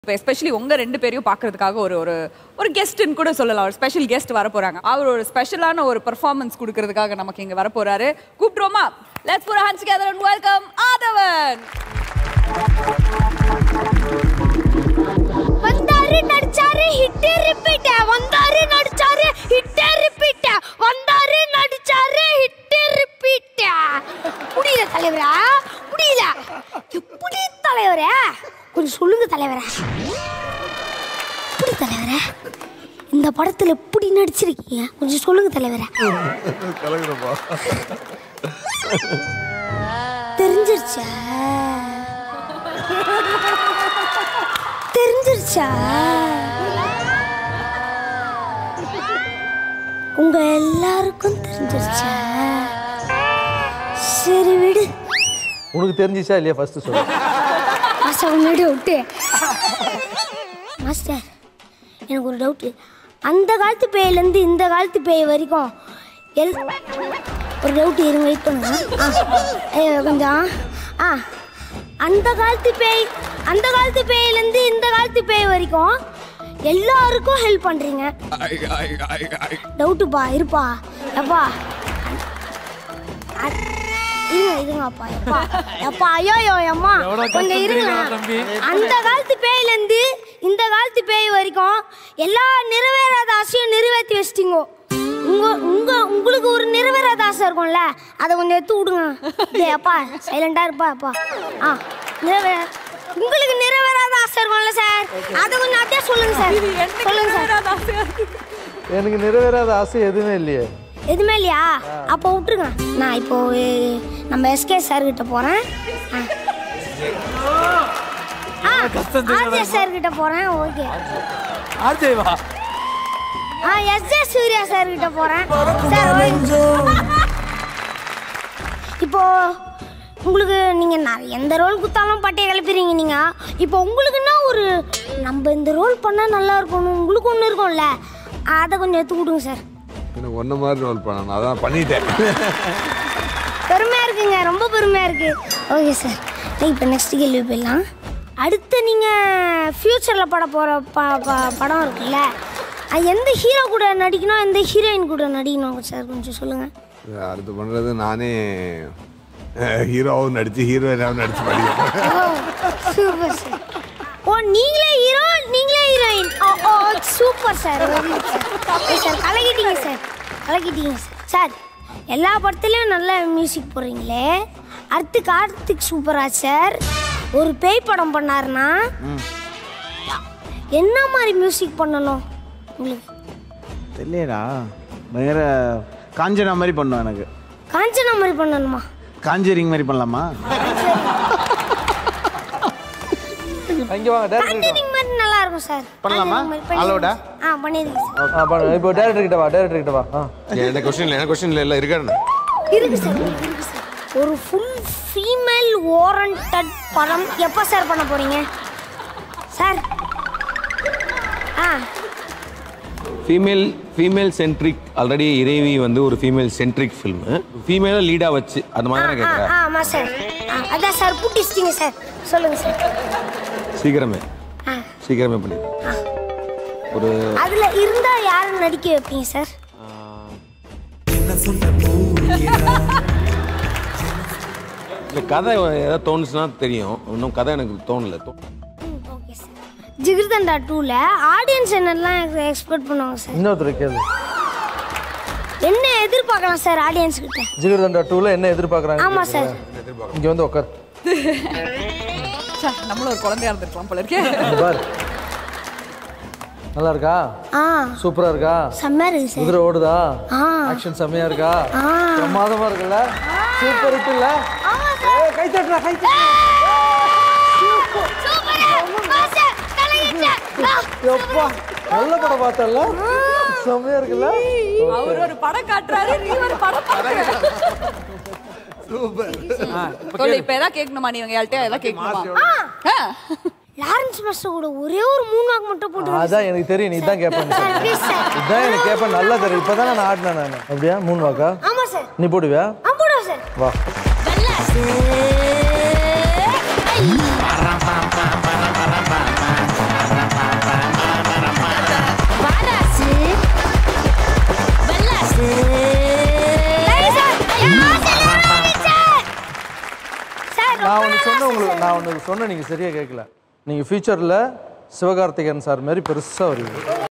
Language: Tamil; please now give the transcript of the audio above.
இப்போ எஸ்பெஷலி உங்க ரெண்டு பேரையும் பார்க்கறதுக்காக ஒரு ஒரு ஒரு கெஸ்ட்னு கூட சொல்லலாம் ஒரு ஸ்பெஷல் கெஸ்ட் வர போறாங்க அவர் ஒரு ஸ்பெஷலான ஒரு பெர்ஃபார்மன்ஸ் கொடுக்கறதுக்காக நமக்கு இங்க வர போறாரு கூப்பிட்டுருவோமா let's put hands together and welcome Aadhavan வந்தாரு நடிச்சாரு ஹிட் ரிப்பீட் வந்தாரு நடிச்சாரு ஹிட் ரிப்பீட் வந்தாரு நடிச்சாரு ஹிட் ரிப்பீட் முடியல தலைவரா முடியல எப்படி தலைவரே கொஞ்சம் சொல்லுங்க தலைவரே எப்படி தலைவரே இந்த படத்துல எப்படி நடிச்சிருக்கீங்க கொஞ்சம் சொல்லுங்க தலைவரே கலகுறப்பா தெரிஞ்சிருச்சா தெரிஞ்சிருச்சா உங்க எல்லாருக்கும் தெரிஞ்சிருச்சா சரி விடு உனக்கு தெரிஞ்சிச்சா இல்லையா ஃபர்ஸ்ட் சொல்லு மாஸ்டர் முன்னாடி விட்டு மாஸ்டர் எனக்கு ஒரு டவுட்டு அந்த காலத்து பேயிலேருந்து இந்த காலத்து பேய் வரைக்கும் எல் ஒரு டவுட் இருங்க வெயிட் பண்ணுங்க ஆ ஐயோ, கொஞ்சம் ஆ அந்த காலத்து பேய் அந்த காலத்து பேயிலேருந்து இந்த காலத்து பேய் வரைக்கும் எல்லாருக்கும் ஹெல்ப் பண்ணுறீங்க டவுட்டுப்பா இருப்பா எப்பா அ- இருங்க இருங்கப்பா எப்பா எப்பா ஐயோ ஐயோ அம்மா கொஞ்சம் இருங்க அந்த காலத்து பேயிலேருந்து இந்த காலத்து பேய் வரைக்கும் எல்லா நிறைவேறாத ஆசையும் நிறைவேற்றி வச்சிட்டீங்க உங்க உங்க உங்களுக்கு ஒரு நிறைவேறாத ஆசை இருக்கும்ல அதை கொஞ்சம் எடுத்து விடுங்க டேய் அப்பா சைலண்டா இருப்பா அப்பா ஆ நிறைவே உங்களுக்கு நிறைவேறாத ஆசை இருக்கும்ல சார் அதை கொஞ்சம் அப்படியே சொல்லுங்க சார் சொல்லுங்க சார் எனக்கு நிறைவேறாத ஆசை எதுவுமே இல்லையே எதுவுமே இல்லையா அப்போ விட்டுருங்க நான் இப்போ அஹ், நம்ம எஸ்கே சார் கிட்ட போறேன் ஆர்ஜே சார் கிட்ட போறேன் ஓகே ஆர்ஜேவா ஆ எஸ் ஜே சூர்யா சார் கிட்ட போறேன் சார் ஓகே. இப்போ உங்களுக்கு நீங்க நிறைய எந்த ரோல் குத்தாலும் பட்டையை கிளப்பிடுறீங்க நீங்க இப்போ உங்களுக்குன்னா ஒரு நம்ம இந்த ரோல் பண்ணா நல்லா இருக்கணும் உங்களுக்கு ஒன்று இருக்கும்ல அதை கொஞ்சம் எடுத்து கொடுங்க சார் எனக்கு ஒன்ன மாதிரி ரோல் பண்ணணும் அதான் பண்ணிட்டேன் பெருமையா இருக்குங்க ரொம்ப பெருமையா இருக்கு ஓகே சார் இப்போ நெக்ஸ்ட் கேள்வி போயிடலாம் அடுத்து நீங்கள் ஃப்யூச்சரில் பட போகிற ப ப- படம் இருக்குல்ல அது எந்த ஹீரோ கூட நடிக்கணும் எந்த ஹீரோயின் கூட நடிக்கணும் சார் கொஞ்சம் சொல்லுங்கள் அடுத்து பண்ணுறது நானே ஹீரோவும் நடிச்சு ஹீரோயினாவும் நடிச்சு படிக்கிறேன் ஓ சூப்பர் சார் ஓ நீங்களே ஹீரோ நீங்களே ஹீரோயின் ஓ ஓ super sir very good sir okay sir கலக்கிட்டீங்க சார் கலக்கிட்டீங்க சார் சார் எல்லா படத்துலையும் நல்ல மியூசிக் போடுறீங்களே அடுத்து கார்த்திக் சூப்பராஜ் சார் ஒரு பேய் படம் பண்ணாருன்னா என்ன மாதிரி மியூசிக் பண்ணணும் உங்களுக்கு தெரியலடா பயங்கர காஞ்சனா மாதிரி பண்ணும் எனக்கு காஞ்சனா மாதிரி பண்ணணுமா காஞ்சரிங் மாதிரி பண்ணலாமா அங்கே வாங்க டேரக்டர் காஞ்சனிங் மாதிரி நல்லா இருக்கும் சார் பண்ணலாமா? காஞ்சனிங் மாதிரி பண்ணிடுங்க allowed-ஆ? சார். ஆ பண்ணிடுங்க சார் ஆ பண்ணு இப்போ டேரக்டர் கிட்ட வா டேரக்டர் கிட்ட வா ஆ என்ன கொஸ்டின் இல்லை என்ன கொஸ்டின் இல்லை இருக்காரு இருக்கு சார் இருக்கு சார் ஒரு ஃபுல் ஃபீமேல் ஓரண்டட் படம் எப்போ சார் பண்ண போறீங்க சார் ஆ female female centric already Iraivi வந்து ஒரு ஃபீமேல் சென்ட்ரிக் ஃபில்ம் ஃபீமேலை லீடாக வச்சு அது மாதிரி தானே ஆ கேட்குறேன் ஆ, ஆமாம் சார் ஆ அதான் சார் புட்டிச்சிட்டிங்க சார் சொல்லுங்க சார் சீக்கிரமே ஆ சீக்கிரமே பண்ணி ஆ ஒரு அதில் இருந்தால் யாரும் நடிக்க வைப்பீங்க சார் இந்த கதை ஏதாவது தோணுச்சுன்னா தெரியும் இன்னும் கதை எனக்கு தோணல தோ- ம் ஓகே சார் ஜிகிர்தண்டா டூவில் ஆடியன்ஸ் என்னெல்லாம் எக்ஸ்பெக்ட் பண்ணுவாங்க சார் இன்னொருத்தர் கேளு என்ன எதிர்பார்க்கலாம் சார் ஆடியன்ஸ் கிட்ட ஜிகர்தண்டா டூவில் என்ன எதிர்பார்க்குறாங்க ஆமாம் சார் இங்கே வந்து உட்கார் ச்சே, நம்மளும் ஒரு குழந்தையா இருந்திருக்கலாம் போல இருக்கே இங்க பாரு நல்லா இருக்கா ஆ சூப்பரா இருக்கா செம்மையாக இருக்குது சார் குதிரை ஓடுதா ஆ ஆக்ஷன் செம்மையா இருக்கா ஆ. பிரமாதமா இருக்குல்ல சூப்பர் இருக்குல்ல ஏய், கை தட்டுறா கை தட்டுறா. எப்பா நல்ல படம் பார்த்தல செம்மையா இருக்குல்ல அவர் ஒரு படம் காட்டுறாரு நீ ஒரு படம் பாக்குற சொல்லு இப்ப ஏதாவது கேட்கணுமா நீ இவங்க யார்கிட்டயா ஏதாவது கேட்கணுமா ஆ. லாரன்ஸ் மாஸ்டர் கூட ஒரே ஒரு மூணு வாக்கு மட்டும் போட்டு அதான் எனக்கு தெரியும் நீ இதான் கேட்பேன் சார் ப்ளீஸ் சார் இதான் எனக்கு கேட்பேன் நல்லா தெரியும் இப்பதான் நான் ஆடினேன் நான் அப்படியா மூணு வாக்கா ஆமா சார் நீ போடுவியா ஆ போடுவோம் சார் வா வெள்ள நான் ஒன்று சொன்ன உங்களுக்கு நான் ஒன்று சொன்னேன் நீங்கள் சரியாக கேட்கல நீங்கள் ஃபியூச்சரில் சிவகார்த்திகேயன் சார் மாதிரி பெருசாக வருவீங்க